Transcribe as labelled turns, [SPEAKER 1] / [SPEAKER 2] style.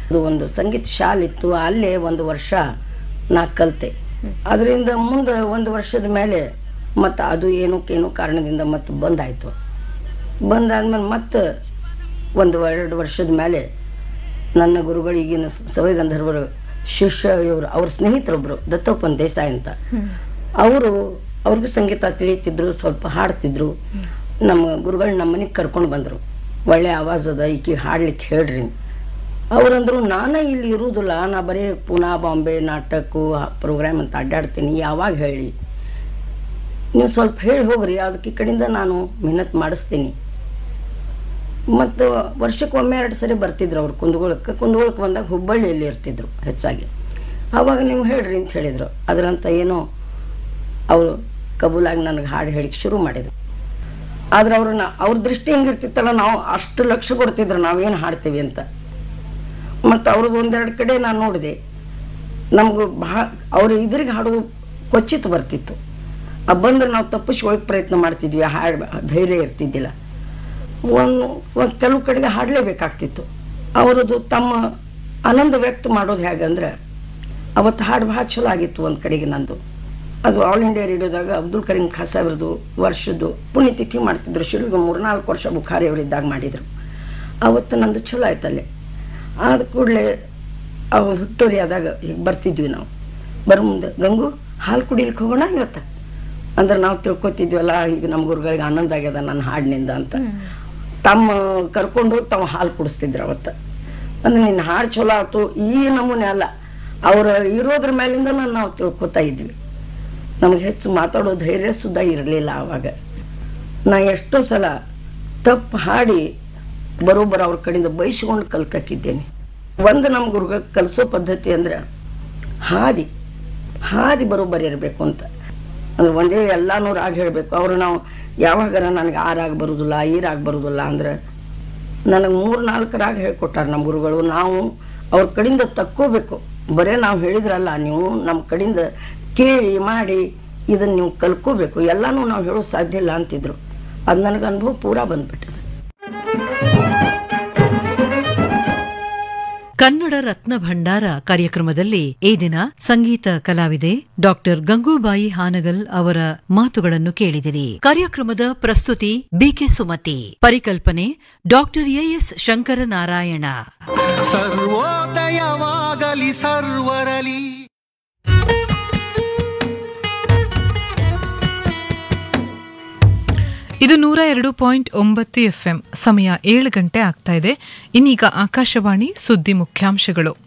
[SPEAKER 1] ಅದು ಒಂದು ಸಂಗೀತ ಶಾಲೆ ಇತ್ತು ಅಲ್ಲೇ ಒಂದು ವರ್ಷ ನಾ ಕಲಿತೆ ಅದರಿಂದ ಮುಂದೆ ಒಂದು ವರ್ಷದ ಮೇಲೆ ಮತ್ತು ಅದು ಏನಕ್ಕೇನೋ ಕಾರಣದಿಂದ ಮತ್ತೆ ಬಂದಾಯಿತು ಬಂದಾದ್ಮೇಲೆ ಮತ್ತೆ ಒಂದು ಎರಡು ವರ್ಷದ ಮೇಲೆ ನನ್ನ ಗುರುಗಳಿಗಿನ ಸವೈ ಗಂಧರ್ವರು ಶಿಷ್ಯ ಇವರು ಅವ್ರ ಸ್ನೇಹಿತರೊಬ್ಬರು ದತ್ತೋಪನ್ ದೇಸಾಯಿ ಅಂತ ಅವರು ಅವ್ರಿಗೂ ಸಂಗೀತ ತಿಳಿತಿದ್ರು ಸ್ವಲ್ಪ ಹಾಡ್ತಿದ್ರು ನಮ್ಮ ಗುರುಗಳು ನಮ್ಮ ಮನೆಗೆ ಕರ್ಕೊಂಡು ಬಂದರು ಒಳ್ಳೆ ಆವಾಜ್ ಅದ ಈಕಿ ಹಾಡ್ಲಿಕ್ಕೆ ಹೇಳ್ರಿ ಅವರಂದ್ರು ನಾನೇ ಇಲ್ಲಿ ಇರುವುದಿಲ್ಲ ನಾ ಬರೀ ಪುನಾ ಬಾಂಬೆ ನಾಟಕ ಪ್ರೋಗ್ರಾಮ್ ಅಂತ ಅಡ್ಡಾಡ್ತೀನಿ ಯಾವಾಗ ಹೇಳಿ ನೀವು ಸ್ವಲ್ಪ ಹೇಳಿ ಹೋಗ್ರಿ ಅದಕ್ಕೆ ಈ ಕಡೆಯಿಂದ ನಾನು ಮೆಹನತ್ ಮಾಡಿಸ್ತೀನಿ ಮತ್ತು ವರ್ಷಕ್ಕೊಮ್ಮೆ ಎರಡು ಸರಿ ಬರ್ತಿದ್ರು ಅವ್ರು ಕುಂದಗೋಳಕ್ಕೆ ಕುಂದಗೋಳಕ್ಕೆ ಬಂದಾಗ ಹುಬ್ಬಳ್ಳಿಯಲ್ಲಿ ಇರ್ತಿದ್ರು ಹೆಚ್ಚಾಗಿ ಆವಾಗ ನೀವು ಹೇಳ್ರಿ ಅಂತ ಹೇಳಿದರು ಅದರಂತ ಏನೋ ಅವರು ಕಬೂಲಾಗಿ ನನಗೆ ಹಾಡು ಹೇಳಿಕ್ಕೆ ಶುರು ಮಾಡಿದ್ರು ಆದ್ರೆ ಅವ್ರನ್ನ ಅವ್ರ ದೃಷ್ಟಿ ಹೆಂಗಿರ್ತಿತ್ತಲ್ಲ ನಾವು ಅಷ್ಟು ಲಕ್ಷ ಕೊಡ್ತಿದ್ರು ನಾವೇನು ಹಾಡ್ತೀವಿ ಅಂತ ಮತ್ತು ಅವ್ರದ್ದು ಒಂದೆರಡು ಕಡೆ ನಾನು ನೋಡಿದೆ ನಮಗೂ ಭಾಳ ಅವ್ರು ಇದ್ರಿಗೆ ಹಾಡೋದು ಕೊಚ್ಚಿತ್ ಬರ್ತಿತ್ತು ಆ ಬಂದ್ರೆ ನಾವು ತಪ್ಪಿಸ್ಕೊಳಕ್ಕೆ ಪ್ರಯತ್ನ ಮಾಡ್ತಿದ್ವಿ ಆ ಹಾಡು ಧೈರ್ಯ ಇರ್ತಿದ್ದಿಲ್ಲ ಒಂದು ಒಂದು ಕೆಲವು ಕಡೆಗೆ ಹಾಡಲೇಬೇಕಾಗ್ತಿತ್ತು ಅವರದು ತಮ್ಮ ಆನಂದ ವ್ಯಕ್ತ ಮಾಡೋದು ಹೇಗಂದ್ರೆ ಅವತ್ತು ಹಾಡು ಭಾಳ ಚಲೋ ಆಗಿತ್ತು ಒಂದು ಕಡೆಗೆ ನಂದು ಅದು ಆಲ್ ಇಂಡಿಯಾ ರೇಡಿಯೋದಾಗ ಅಬ್ದುಲ್ ಕರೀಂ ಖಾನ್ ಸಾಹೇಬ್ರದ್ದು ವರ್ಷದ್ದು ಪುಣ್ಯತಿಥಿ ಮಾಡ್ತಿದ್ರು ಶುರುವಿಗೆ ಮೂರ್ನಾಲ್ಕು ವರ್ಷ ಬುಖಾರಿ ಅವರಿದ್ದಾಗ ಮಾಡಿದರು ಅವತ್ತು ನಂದು ಚಲೋ ಆಯ್ತಲ್ಲೇ ಆದ ಕೂಡಲೇ ಅವು ವಿಕ್ಟೋರಿಯಾದಾಗ ಹೀಗೆ ಬರ್ತಿದ್ವಿ ನಾವು ಬರೋ ಮುಂದೆ ಗಂಗು ಹಾಲು ಕುಡಿಲಿಕ್ಕೆ ಹೋಗೋಣ ಇವತ್ತು ಅಂದ್ರೆ ನಾವು ತಿಳ್ಕೊತಿದ್ವಲ್ಲ ಈಗ ನಮ್ಮ ಗುರುಗಳಿಗೆ ಆನಂದ ಆಗ್ಯದ ನನ್ನ ಹಾಡಿನಿಂದ ಅಂತ ತಮ್ಮ ಕರ್ಕೊಂಡು ಹೋಗಿ ತಾವು ಹಾಲು ಕುಡಿಸ್ತಿದ್ರು ಅವತ್ತು ಅಂದ್ರೆ ನಿನ್ನ ಹಾಡು ಚಲೋ ಆಯ್ತು ಈ ನಮೂನೆ ಅಲ್ಲ ಅವ್ರ ಇರೋದ್ರ ಮೇಲಿಂದ ನಾವು ತಿಳ್ಕೊತಾ ಇದ್ವಿ ನಮ್ಗೆ ಹೆಚ್ಚು ಮಾತಾಡೋ ಧೈರ್ಯ ಸುದ್ದ ಇರಲಿಲ್ಲ ಆವಾಗ ನಾ ಎಷ್ಟೋ ಸಲ ತಪ್ಪು ಹಾಡಿ ಬರೋಬ್ಬರ ಅವ್ರ ಕಡೆಯಿಂದ ಬೈಸ್ಕೊಂಡು ಕಲ್ತಕ್ಕಿದ್ದೇನೆ ಒಂದು ನಮ್ಮ ಗುರುಗ ಕಲಿಸೋ ಪದ್ಧತಿ ಅಂದ್ರೆ ಹಾದಿ ಹಾದಿ ಬರೋಬ್ಬರಿ ಇರಬೇಕು ಅಂತ ಅಂದ್ರೆ ಒಂದೇ ಎಲ್ಲಾನು ರಾಗ ಹೇಳಬೇಕು ಅವರು ನಾವು ಯಾವಾಗಾರ ನನಗೆ ಆ ರಾಗ ಬರೋದಿಲ್ಲ ಈ ರಾಗ ಬರೋದಿಲ್ಲ ಅಂದ್ರೆ ನನಗೆ ಮೂರು ನಾಲ್ಕು ರಾಗ ಹೇಳ್ಕೊಟ್ಟಾರ ನಮ್ಮ ಗುರುಗಳು ನಾವು ಅವ್ರ ಕಡೆಯಿಂದ ತಕ್ಕೋಬೇಕು ಬರೇ ನಾವು ಹೇಳಿದ್ರಲ್ಲ ನೀವು ನಮ್ಮ ಕಡೆಯಿಂದ ಕೇಳಿ ಮಾಡಿ ಇದನ್ನ ನೀವು ಕಲ್ಕೋಬೇಕು ಎಲ್ಲಾನು ನಾವು ಹೇಳೋದು ಸಾಧ್ಯ ಇಲ್ಲ ಅಂತಿದ್ರು ಅದು ನನಗೆ ಅನುಭವ ಪೂರಾ ಬಂದ್ಬಿಟ್ಟದೆ
[SPEAKER 2] ಕನ್ನಡ ರತ್ನ ಭಂಡಾರ ಕಾರ್ಯಕ್ರಮದಲ್ಲಿ ಈ ದಿನ ಸಂಗೀತ ಕಲಾವಿದೆ ಡಾಕ್ಟರ್ ಗಂಗೂಬಾಯಿ ಹಾನಗಲ್ ಅವರ ಮಾತುಗಳನ್ನು ಕೇಳಿದಿರಿ ಕಾರ್ಯಕ್ರಮದ ಪ್ರಸ್ತುತಿ ಬಿಕೆ ಸುಮತಿ ಪರಿಕಲ್ಪನೆ ಡಾಕ್ಟರ್ ಎಎಸ್ ಶಂಕರನಾರಾಯಣ
[SPEAKER 3] ಸರ್ವೋದಯವಾಗಲಿ ಸರ್ವರಲಿ
[SPEAKER 4] ಇದು ನೂರ ಎರಡು ಪಾಯಿಂಟ್ ಒಂಬತ್ತು ಎಫ್ಎಂ ಸಮಯ ಏಳು ಗಂಟೆ ಆಗ್ತಾ ಇದೆ ಇನ್ನೀಗ ಆಕಾಶವಾಣಿ ಸುದ್ದಿ ಮುಖ್ಯಾಂಶಗಳು